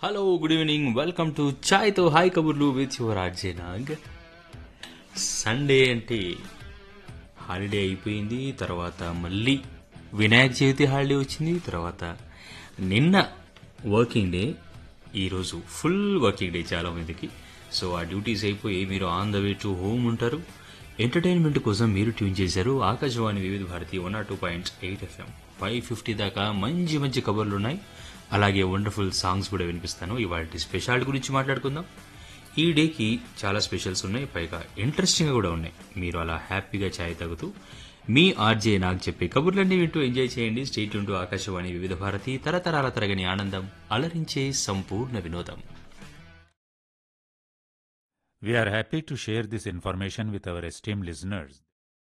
Hello good evening welcome to chai తో hi కబుర్లు with your RJ Nag Sunday అంటే holiday అయిపోయింది తర్వాత మళ్ళీ వినాయక చవితి హాలిడే వచ్చింది తర్వాత నిన్న వర్కింగ్ డే ఈరోజు ఫుల్ వర్కింగ్ డే చాలా మందికి సో ఆ డ్యూటీస్ అయిపోయి మీరు on the way to home ఉంటారు ఎంటర్టైన్మెంట్ కోసం మీరు ట్యూన్ చేశారు Akashvani Vividha Bharati one oh two point eight FM five fifty దాకా మంచి మంచి కబర్లు ఉన్నాయి అలాగే వండర్ఫుల్ సాంగ్స్ కూడా వినిపిస్తాను ఇవాళ స్పెషాలిటీ గురించి మాట్లాడుకుందాం ఈ డేకి చాలా స్పెషల్స్ ఉన్నాయి పైగా ఇంట్రెస్టింగ్ కూడా ఉన్నాయి మీరు అలా హ్యాపీగా ఛాయ్ తాగుతూ మీ ఆర్జే నాకు చెప్పే కబుర్లన్నీ వింటూ ఎంజాయ్ చేయండి స్టేట్ ఉంటూ ఆకాశవాణి వివిధ భారతి తరతరాల తరగని ఆనందం అలరించే సంపూర్ణ వినోదం We are happy to share this information with our esteemed listeners.